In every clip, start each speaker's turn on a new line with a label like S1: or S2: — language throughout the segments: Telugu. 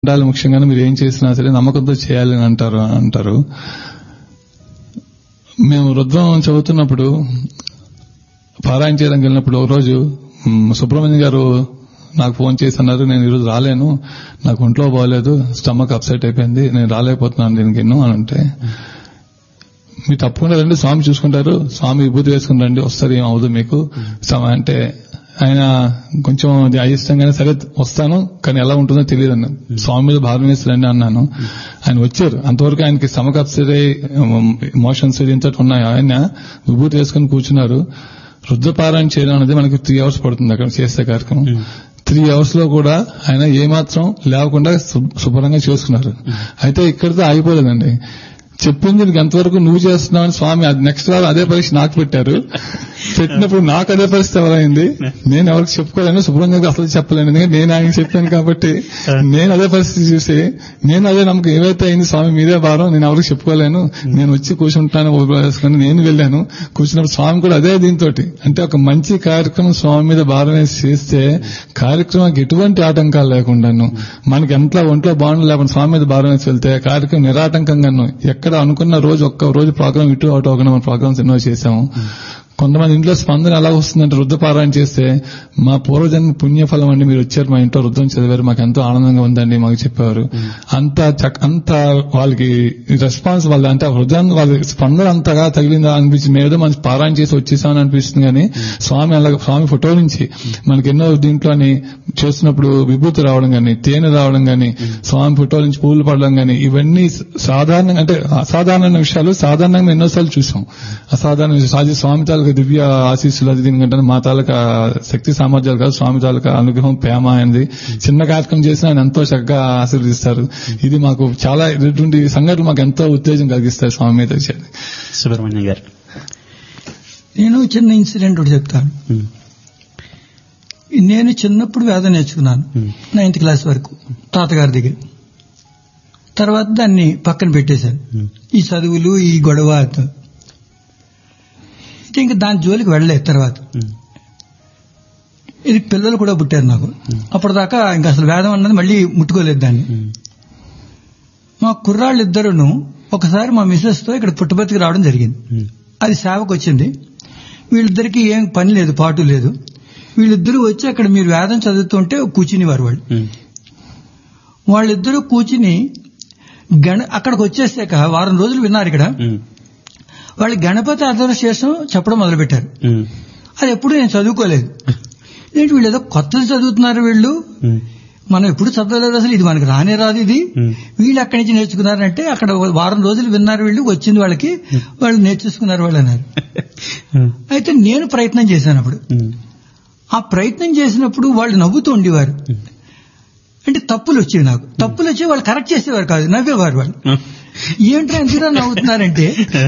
S1: ఉండాలి ముఖ్యంగా మీరు ఏం చేసినా సరే నమ్మకంతో చేయాలి అని అంటారు అంటారు మేము రుద్రం చదువుతున్నప్పుడు పారాయణ చేయడానికి వెళ్ళినప్పుడు ఒక రోజు మ్, సుబ్రహ్మణ్యం గారు నాకు ఫోన్ చేసి అన్నారు నేను ఈరోజు రాలేను నాకు ఒంట్లో బాగోలేదు స్టమక్ అప్సెట్ అయిపోయింది నేను రాలేకపోతున్నాను దీనికి ఎన్నో అని అంటే మీరు తప్పకుండా రండి స్వామి చూసుకుంటారు స్వామి విభూతి వేసుకుని రండి వస్తారు ఏం అవదు మీకు స్వామి అంటే ఆయన కొంచెం అది అయిష్టంగానే సరే వస్తాను కానీ ఎలా ఉంటుందో తెలియదు అన్న స్వామి మీద భారం వేసి రండి అన్నాను ఆయన వచ్చారు అంతవరకు ఆయనకి స్టమక్ అప్సెట్ అయ్యి మోషన్స్ ఇంతటి ఉన్నాయి ఆయన విభూతి వేసుకుని కూర్చున్నారు రుద్రపారాయణ చేయడం అనేది మనకి త్రీ అవర్స్ పడుతుంది అక్కడ చేసే కార్యక్రమం త్రీ అవర్స్ లో కూడా ఆయన ఏమాత్రం లేకుండా శుభ్- శుభ్రంగా చేసుకున్నారు అయితే ఇక్కడితో ఆగిపోలేదండి చెప్పింది నీకు ఎంతవరకు నువ్వు చేస్తున్నావని స్వామి అది నెక్స్ట్ వారం అదే పరీక్ష నాకు పెట్టారు పెట్టినప్పుడు నాకు అదే పరిస్థితి ఎవరైంది నేను ఎవరికి చెప్పుకోలేను శుభ్రంగా అసలు చెప్పలేను ఎందుకంటే నేను ఆయన చెప్పాను కాబట్టి నేను అదే పరిస్థితి చూసి నేను అదే నమ్మకం ఏవైతే అయింది స్వామి మీదే భారం నేను ఎవరికి చెప్పుకోలేను నేను వచ్చి కూర్చుంటాను వేసుకొని నేను వెళ్ళాను కూర్చున్నప్పుడు స్వామి కూడా అదే దీంతో అంటే ఒక మంచి కార్యక్రమం స్వామి మీద భారం వేసి చేస్తే కార్యక్రమానికి ఎటువంటి ఆటంకాలు లేకుండాను మనకి ఎంత ఒంట్లో బాగుండు లేకుండా స్వామి మీద భారం వేసి వెళ్తే కార్యక్రమం నిరాటంకంగాను ఎక్కడ అనుకున్న రోజు ఒక్క రోజు ప్రోగ్రామ్ ఇటు అవుట్ అవ్వకుండా మన ప్రోగ్రామ్స్ ఎన్నో చేశాము కొంతమంది ఇంట్లో స్పందన ఎలా వస్తుందంటే రుద్రపారాయణ చేస్తే మా పూర్వజన్మ పుణ్యఫలం అండి మీరు వచ్చారు మా ఇంట్లో రుద్రం చదివారు మాకు ఎంతో ఆనందంగా ఉందండి మాకు చెప్పారు అంత చక్- అంత వాళ్ళకి రెస్పాన్స్ వాళ్ళ అంటే ఆ హృదయం వాళ్ళ స్పందన అంతగా తగిలిందా అనిపించింది మేము ఏదో మంచి పారాయణ చేసి వచ్చేసామని అనిపిస్తుంది కానీ స్వామి అలా స్వామి ఫోటో నుంచి మనకి ఎన్నో దీంట్లోని చేస్తున్నప్పుడు విభూతి రావడం కానీ తేనె రావడం కానీ స్వామి ఫోటో నుంచి పూలు పడడం కానీ ఇవన్నీ సాధారణంగా అంటే అసాధారణ విషయాలు సాధారణంగా ఎన్నోసార్లు చూసాం అసాధారణ విషయాలు. సాజి స్వామి తాలూకా దివ్య ఆశీస్సులు అది దీనికంటే మా తాలూకా శక్తి సామర్థ్యాలు కాదు స్వామి తాలూకా అనుగ్రహం ప్రేమ అనేది చిన్న కార్యక్రమం చేసినా ఆయన ఎంతో చక్కగా ఆశీర్వదిస్తారు ఇది మాకు చాలా ఇటువంటి సంఘటనలు మాకు ఎంతో ఉత్తేజం కలిగిస్తాయి స్వామి మీద వచ్చేది
S2: సుబ్రహ్మణ్యం గారు
S3: నేను చిన్న ఇన్సిడెంట్ ఒకటి చెప్తాను
S2: ఉమ్,
S3: నేను చిన్నప్పుడు వేదం నేర్చుకున్నాను
S2: ఉమ్,
S3: నైన్త్ క్లాస్ వరకు తాతగారి దగ్గర తర్వాత దాన్ని పక్కన పెట్టేశాను
S2: ఉమ్,
S3: ఈ చదువులు ఈ గొడవ అయితే ఇంకా దాని జోలికి వెళ్ళలేదు తర్వాత
S2: ఉమ్,
S3: ఇది పిల్లలు కూడా పుట్టారు నాకు అప్పటిదాకా ఇంకా అసలు వేదం అన్నది మళ్ళీ ముట్టుకోలేదు దాన్ని
S2: ఉమ్,
S3: మా కుర్రాళ్ళు ఇద్దరును ఒకసారి మా మిస్సెస్ తో ఇక్కడ పుట్టబతికి రావడం జరిగింది
S2: ఉమ్,
S3: అది సేవకు వచ్చింది వీళ్ళిద్దరికి ఏం పని లేదు పాటు లేదు వీళ్ళిద్దరూ వచ్చి అక్కడ మీరు వేదం చదువుతుంటే కూర్చునేవారు వాళ్ళు
S2: ఉమ్,
S3: వాళ్ళిద్దరూ కూర్చుని గణ అక్కడికి వచ్చేసాక వారం రోజులు విన్నారు ఇక్కడ
S2: ఉమ్,
S3: వాళ్ళు గణపతి అదర్శేషం చెప్పడం మొదలుపెట్టారు
S2: ఉమ్,
S3: అది ఎప్పుడు నేను చదువుకోలేదు ఏంటి వీళ్ళు ఏదో కొత్తది చదువుతున్నారు వీళ్ళు
S2: ఉమ్,
S3: మనం ఎప్పుడు చదవలేదు అసలు ఇది మనకి రానే రాదు ఇది
S2: ఉమ్,
S3: వీళ్ళు అక్కడి నుంచి నేర్చుకున్నారంటే అక్కడ వారం రోజులు విన్నారు వీళ్ళు వచ్చింది వాళ్ళకి వాళ్ళు నేర్చేసుకున్నారు వాళ్ళు అన్నారు
S2: ఉమ్,
S3: అయితే నేను ప్రయత్నం చేశాను అప్పుడు
S2: ఉమ్,
S3: ఆ ప్రయత్నం చేసినప్పుడు వాళ్ళు నవ్వుతూ ఉండేవారు అంటే తప్పులు వచ్చేవి నాకు తప్పులు వచ్చి వాళ్ళు కరెక్ట్ చేసేవారు కాదు నవ్వేవారు వాళ్ళు
S2: ఉమ్,
S3: ఏంట్రా ఎందుకు నవ్వుతున్నారంటే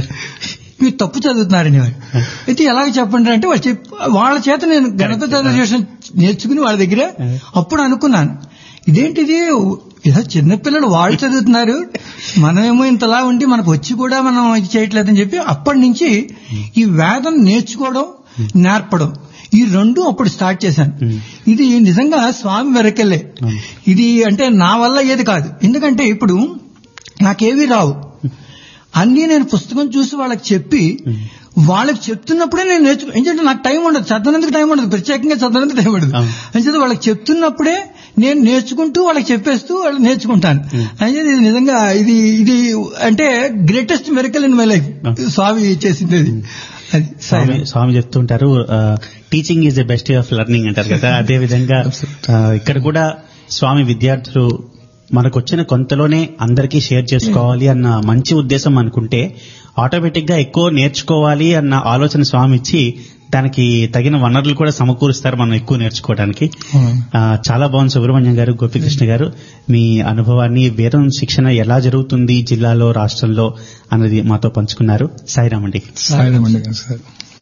S3: మీరు తప్పు చదువుతున్నారని వారు అయితే ఎలాగ చెప్పండి అంటే వాళ్ళు చెప్ వాళ్ళ చేత నేను గణపతి అసోసియేషన్ నేర్చుకుని వాళ్ళ దగ్గర అప్పుడు అనుకున్నాను ఇదేంటిది ఏదో చిన్నపిల్లలు వాళ్ళు చదువుతున్నారు మనమేమో ఇంతలా ఉండి మనకు వచ్చి కూడా మనం ఇది చేయట్లేదని చెప్పి అప్పటి నుంచి ఈ వేదం నేర్చుకోవడం నేర్పడం ఈ రెండు అప్పుడు స్టార్ట్ చేశాను ఇది నిజంగా స్వామి వెరకెళ్ళే ఇది అంటే నా వల్ల ఏది కాదు ఎందుకంటే ఇప్పుడు నాకేవి రావు అన్నీ నేను పుస్తకం చూసి వాళ్ళకి చెప్పి వాళ్ళకి చెప్తున్నప్పుడే నేను నేర్చుకో ఎందుకంటే నాకు టైం ఉండదు చదవనందుకు టైం ఉండదు ప్రత్యేకంగా చదవనందుకు టైం ఉండదు
S2: అవును.
S3: అంచేత వాళ్ళకి చెప్తున్నప్పుడే నేను నేర్చుకుంటూ వాళ్ళకి చెప్పేస్తూ వాళ్ళు నేర్చుకుంటాను అంచేది ఇది నిజంగా ఇది ఇది అంటే greatest miracle in my life Swami చేసింది అది అది
S2: స్వామి
S3: సాయి
S2: స్వామి చెప్తుంటారు teaching is the best of learning అంటారు కదా అదే విధంగా ఆ, ఇక్కడ కూడా స్వామి విద్యార్థులు మనకు వచ్చిన కొంతలోనే అందరికీ షేర్ చేసుకోవాలి అన్న మంచి ఉద్దేశం అనుకుంటే ఆటోమేటిక్ గా ఎక్కువ నేర్చుకోవాలి అన్న ఆలోచన స్వామి ఇచ్చి దానికి తగిన వనరులు కూడా సమకూరుస్తారు మనం ఎక్కువ నేర్చుకోవడానికి ఆ, చాలా బాగుంది సుబ్రహ్మణ్యం గారు గోపికృష్ణ గారు మీ అనుభవాన్ని వేదం శిక్షణ ఎలా జరుగుతుంది జిల్లాలో రాష్ట్రంలో అన్నది మాతో పంచుకున్నారు సాయిరామండి
S1: సాయిరామండి గారు సార్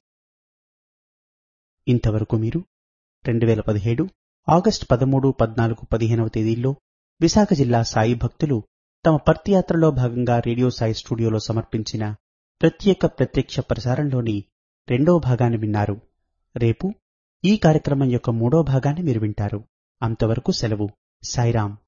S2: ఇంతవరకు మీరు రెండు వేల పదిహేడు ఆగస్టు పదమూడు పద్నాలుగు పదిహేనవ తేదీల్లో విశాఖ జిల్లా సాయి భక్తులు తమ పర్తియాత్రలో భాగంగా రేడియో సాయి స్టూడియోలో సమర్పించిన ప్రత్యేక ప్రత్యక్ష ప్రసారంలోని రెండవ భాగాన్ని విన్నారు రేపు ఈ కార్యక్రమం యొక్క మూడో భాగాన్ని మీరు వింటారు అంతవరకు సెలవు సాయిరాం